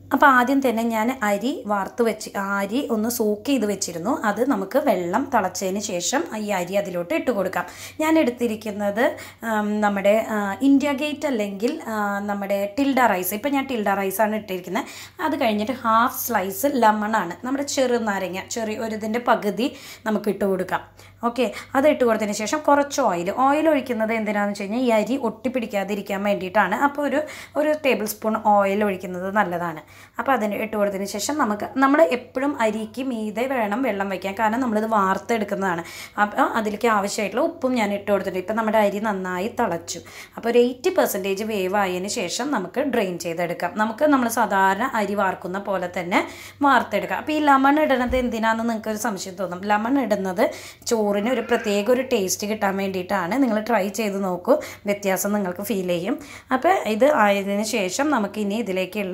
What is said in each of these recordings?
അപ്പോൾ ആദ്യം തന്നെ ഞാൻ അരി വാർത്ത് വെച്ച് അരി ഒന്ന് സോക്ക് ചെയ്ത് വെച്ചിരുന്നു അത് നമുക്ക് വെള്ളം തിളച്ചതിന് ശേഷം ഈ അരി അതിലോട്ട് ഇട്ട് കൊടുക്കാം ഞാൻ എടുത്തിരിക്കുന്നത് ആം, നമ്മുടെ ആ, ഇന്ത്യ ഗേറ്റ് അല്ലെങ്കിൽ ആ, നമ്മുടെ ടിൽഡ റൈസ് ഇപ്പം ഞാൻ ടിൽഡ റൈസാണ് ഇട്ടിരിക്കുന്നത് അത് കഴിഞ്ഞിട്ട് ഹാഫ് സ്ലൈസ് ലെമണാണ് നമ്മുടെ ചെറുനാരങ്ങ ചെറിയ ഒരു ഇതിൻ്റെ പകുതി നമുക്ക് ഇട്ട് കൊടുക്കാം ഓക്കെ അത് ഇട്ട് കൊടുത്തതിന് ശേഷം കുറച്ച് ഓയിൽ ഓയിൽ ഒഴിക്കുന്നത് എന്തിനാണെന്ന് വെച്ച് കഴിഞ്ഞാൽ ഈ അരി ഒട്ടിപ്പിടിക്കാതിരിക്കാൻ വേണ്ടിയിട്ടാണ് അപ്പോൾ ഒരു ഒരു ടേബിൾ സ്പൂൺ ഓയിൽ ഒഴിക്കുന്നത് നല്ലതാണ് അപ്പോൾ അതിന് ഇട്ട് കൊടുത്തതിന് ശേഷം നമുക്ക് നമ്മൾ എപ്പോഴും അരിക്ക് മീതെ വേണം വെള്ളം വയ്ക്കാൻ കാരണം നമ്മളിത് വാർത്തെടുക്കുന്നതാണ് അപ്പോൾ അതിലേക്ക് ആവശ്യമായിട്ടുള്ള ഉപ്പും ഞാൻ ഇട്ട് കൊടുത്തിട്ടുണ്ട് ഇപ്പം നമ്മുടെ അരി നന്നായി തിളച്ചു അപ്പോൾ ഒരു എയ്റ്റി പെർസെൻറ്റേജ് വേവ് ആയതിന് ശേഷം നമുക്ക് ഡ്രെയിൻ ചെയ്തെടുക്കാം നമുക്ക് നമ്മൾ സാധാരണ അരി വാർക്കുന്ന പോലെ തന്നെ വാർത്തെടുക്കാം അപ്പോൾ ഈ ലെമൺ ഇടുന്നത് എന്തിനാണെന്ന് നിങ്ങൾക്ക് ഒരു സംശയം തോന്നും ലെമൺ ഇടുന്നത് ചോറിന് ഒരു പ്രത്യേക ഒരു ടേസ്റ്റ് കിട്ടാൻ വേണ്ടിയിട്ടാണ് നിങ്ങൾ ട്രൈ ചെയ്ത് നോക്കൂ വ്യത്യാസം നിങ്ങൾക്ക് ഫീൽ ചെയ്യും അപ്പോൾ ഇത് ആയതിനു ശേഷം നമുക്കിനി ഇതിലേക്കുള്ള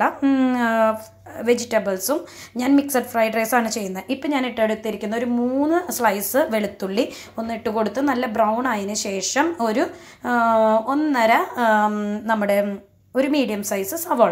വെജിറ്റബിൾസും ഞാൻ മിക്സഡ് ഫ്രൈഡ് റൈസാണ് ചെയ്യുന്നത് ഇപ്പം ഞാൻ ഇട്ടെടുത്തിരിക്കുന്ന ഒരു മൂന്ന് സ്ലൈസ് വെളുത്തുള്ളി ഒന്ന് ഇട്ട് കൊടുത്ത് നല്ല ബ്രൗൺ ആയതിനു ശേഷം ഒരു ആ, ഒന്നര ആം, നമ്മുടെ ഒരു മീഡിയം സൈസ് സവോള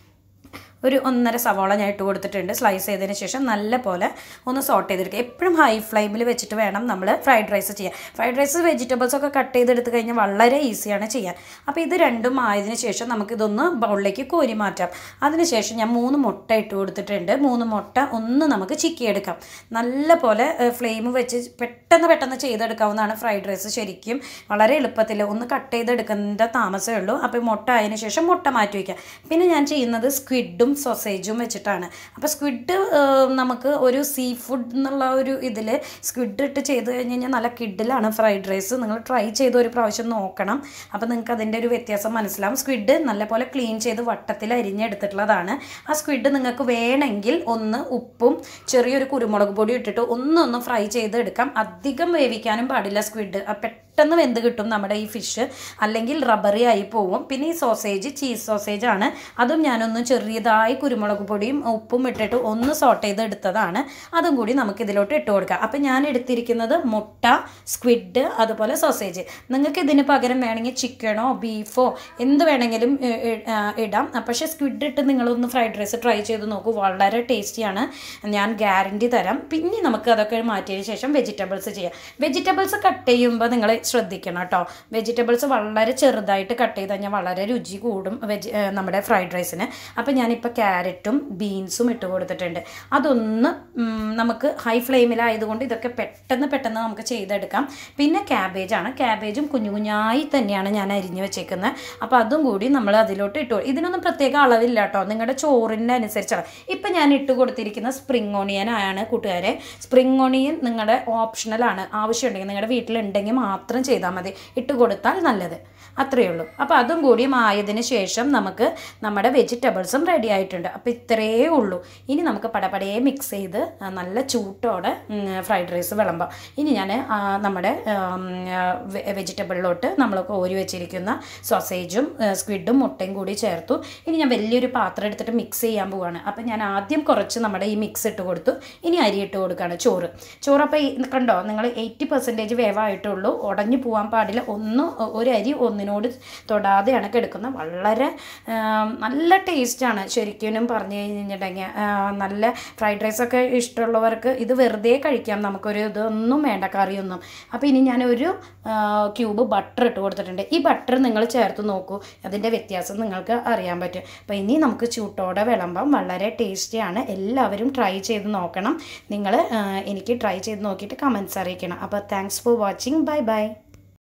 ഒരു ഒന്നര സവാള ഞാൻ ഇട്ട് കൊടുത്തിട്ടുണ്ട് സ്ലൈസ് ചെയ്തതിന് ശേഷം നല്ല പോലെ ഒന്ന് സോട്ട് ചെയ്തെടുക്കുക എപ്പോഴും ഹൈ ഫ്ലെയിമിൽ വെച്ചിട്ട് വേണം നമ്മൾ ഫ്രൈഡ് റൈസ് ചെയ്യാൻ ഫ്രൈഡ് റൈസ് വെജിറ്റബിൾസ് ഒക്കെ കട്ട് ചെയ്തെടുത്ത് കഴിഞ്ഞാൽ വളരെ ഈസിയാണ് ചെയ്യാൻ അപ്പോൾ ഇത് രണ്ടും ആയതിനു ശേഷം നമുക്കിതൊന്ന് ബൗളിലേക്ക് കോരി മാറ്റാം അതിനുശേഷം ഞാൻ മൂന്ന് മുട്ട ഇട്ട് കൊടുത്തിട്ടുണ്ട് മൂന്ന് മുട്ട ഒന്ന് നമുക്ക് ചിക്കിയെടുക്കാം നല്ല പോലെ ഫ്ലെയിം വെച്ച് പെട്ടെന്ന് പെട്ടെന്ന് ചെയ്തെടുക്കാവുന്നതാണ് ഫ്രൈഡ് റൈസ് ശരിക്കും വളരെ എളുപ്പത്തിൽ ഒന്ന് കട്ട് ചെയ്തെടുക്കേണ്ട താമസമേ ഉള്ളൂ അപ്പോൾ മുട്ട ആയതിനു ശേഷം മുട്ട മാറ്റി വയ്ക്കാം പിന്നെ ഞാൻ ചെയ്യുന്നത് സ്ക്വിഡും സൊസേജും വെച്ചിട്ടാണ് അപ്പോൾ സ്ക്വിഡ് നമുക്ക് ഒരു സീ ഫുഡ് എന്നുള്ള ഒരു ഇതിൽ സ്ക്വിഡ് ഇട്ട് ചെയ്ത് കഴിഞ്ഞ് കഴിഞ്ഞാൽ നല്ല കിഡിലാണ് ഫ്രൈഡ് റൈസ് നിങ്ങൾ ട്രൈ ചെയ്ത് ഒരു പ്രാവശ്യം നോക്കണം അപ്പോൾ നിങ്ങൾക്ക് അതിൻ്റെ ഒരു വ്യത്യാസം മനസ്സിലാവും സ്ക്വിഡ് നല്ലപോലെ ക്ലീൻ ചെയ്ത് വട്ടത്തിൽ അരിഞ്ഞെടുത്തിട്ടുള്ളതാണ് ആ സ്ക്വിഡ് നിങ്ങൾക്ക് വേണമെങ്കിൽ ഒന്ന് ഉപ്പും ചെറിയൊരു കുരുമുളക് പൊടി ഇട്ടിട്ട് ഒന്നൊന്ന് ഫ്രൈ ചെയ്ത് എടുക്കാം അധികം വേവിക്കാനും പാടില്ല സ്ക്വിഡ് പെട്ടെന്ന് വെന്ത് കിട്ടും നമ്മുടെ ഈ ഫിഷ് അല്ലെങ്കിൽ റബ്ബറി ആയി പോവും പിന്നെ ഈ സോസേജ് ചീസ് സോസേജ് ആണ് അതും ഞാനൊന്ന് ചെറിയതായി കുരുമുളക് പൊടിയും ഉപ്പും ഇട്ടിട്ട് ഒന്ന് സോട്ട് ചെയ്ത് എടുത്തതാണ് അതും കൂടി നമുക്ക് ഇതിലോട്ട് ഇട്ട് കൊടുക്കാം അപ്പം ഞാൻ എടുത്തിരിക്കുന്നത് മുട്ട സ്ക്വിഡ് അതുപോലെ സോസേജ് നിങ്ങൾക്ക് ഇതിന് പകരം വേണമെങ്കിൽ ചിക്കനോ ബീഫോ എന്ത് വേണമെങ്കിലും ഇ- ഇ- ആ, ഇടാം പക്ഷേ സ്ക്വിഡ് ഇട്ട് നിങ്ങളൊന്ന് ഫ്രൈഡ് റൈസ് ട്രൈ ചെയ്ത് നോക്കൂ വളരെ ടേസ്റ്റിയാണ് ഞാൻ ഗ്യാരണ്ടി തരാം പിന്നെ നമുക്ക് അതൊക്കെ മാറ്റിയതിന് ശേഷം വെജിറ്റബിൾസ് ചെയ്യാം വെജിറ്റബിൾസ് കട്ട് ചെയ്യുമ്പോൾ നിങ്ങൾ ശ്രദ്ധിക്കണം കേട്ടോ വെജിറ്റബിൾസ് വളരെ ചെറുതായിട്ട് കട്ട് ചെയ്ത് കഴിഞ്ഞാൽ വളരെ രുചി കൂടും വെജ് ഏ, നമ്മുടെ ഫ്രൈഡ് റൈസിന് അപ്പോൾ ഞാനിപ്പോൾ ക്യാരറ്റും ബീൻസും ഇട്ട് കൊടുത്തിട്ടുണ്ട് അതൊന്ന് ഉം, നമുക്ക് ഹൈ ഫ്ലെയിമിലായതുകൊണ്ട് ഇതൊക്കെ പെട്ടെന്ന് പെട്ടെന്ന് നമുക്ക് ചെയ്തെടുക്കാം പിന്നെ ക്യാബേജാണ് ക്യാബേജും കുഞ്ഞു കുഞ്ഞായി തന്നെയാണ് ഞാൻ അരിഞ്ഞ് വെച്ചേക്കുന്നത് അപ്പോൾ അതും കൂടി നമ്മൾ അതിലോട്ട് ഇട്ടു ഇതിനൊന്നും പ്രത്യേക അളവില്ല കേട്ടോ നിങ്ങളുടെ ചോറിൻ്റെ അനുസരിച്ചാണ് ഇപ്പം ഞാൻ ഇട്ട് കൊടുത്തിരിക്കുന്ന സ്പ്രിങ് ഓണിയൻ ആണ് കൂട്ടുകാരെ സ്പ്രിങ് ഓണിയൻ നിങ്ങളുടെ ഓപ്ഷണലാണ് ആവശ്യമുണ്ടെങ്കിൽ നിങ്ങളുടെ വീട്ടിലുണ്ടെങ്കിൽ മാത്രം ചെയ്താൽ മതി ഇട്ട് കൊടുത്താൽ നല്ലത് അത്രയേ ഉള്ളൂ അപ്പോൾ അതും കൂടി ആയതിന് ശേഷം നമുക്ക് നമ്മുടെ വെജിറ്റബിൾസും റെഡി ആയിട്ടുണ്ട് അപ്പോൾ ഇത്രയേ ഉള്ളൂ ഇനി നമുക്ക് പടപടയെ മിക്സ് ചെയ്ത് ആ, നല്ല ചൂട്ടോടെ ഫ്രൈഡ് റൈസ് വിളമ്പാം ഇനി ഞാൻ ആ, നമ്മുടെ വെജിറ്റബിളിലോട്ട് നമ്മൾ കോരി വെച്ചിരിക്കുന്ന സോസേജും സ്ക്വിഡും മുട്ടയും കൂടി ചേർത്തു ഇനി ഞാൻ വലിയൊരു പാത്രം എടുത്തിട്ട് മിക്സ് ചെയ്യാൻ പോവാണ് അപ്പം ഞാൻ ആദ്യം കുറച്ച് നമ്മുടെ ഈ മിക്സ് ഇട്ട് കൊടുത്തു ഇനി അരി ഇട്ട് കൊടുക്കുകയാണ് ചോറ് ചോറ് അപ്പോൾ ഈ കണ്ടോ നിങ്ങൾ എയ്റ്റി പെർസെൻറ്റേജ് വേവായിട്ടുള്ളൂ ഉടഞ്ഞു പോകാൻ പാടില്ല ഒന്ന് ഒരു അരി ഒന്നിനോട് തൊടാതെയാണ് കിടക്കുന്നത് വളരെ ആ, നല്ല ടേസ്റ്റാണ് ശരിക്കും പറഞ്ഞു കഴിഞ്ഞിട്ടുണ്ടെങ്കിൽ ആ, നല്ല ഫ്രൈഡ് റൈസൊക്കെ ഇഷ്ടമുള്ളവർക്ക് ഇത് വെറുതെ കഴിക്കാം നമുക്കൊരു ഇതൊന്നും വേണ്ട കറിയൊന്നും അപ്പോൾ ഇനി ഞാനൊരു ക്യൂബ് ബട്ടർ ഇട്ട് കൊടുത്തിട്ടുണ്ട് ഈ ബട്ടർ നിങ്ങൾ ചേർത്ത് നോക്കൂ അതിൻ്റെ വ്യത്യാസം നിങ്ങൾക്ക് അറിയാൻ പറ്റും അപ്പോൾ ഇനി നമുക്ക് ചൂട്ടോടെ വിളമ്പാം വളരെ ടേസ്റ്റിയാണ് എല്ലാവരും ട്രൈ ചെയ്ത് നോക്കണം നിങ്ങൾ എനിക്ക് ട്രൈ ചെയ്ത് നോക്കിയിട്ട് കമൻസ് അറിയിക്കണം അപ്പോൾ thanks for watching bye by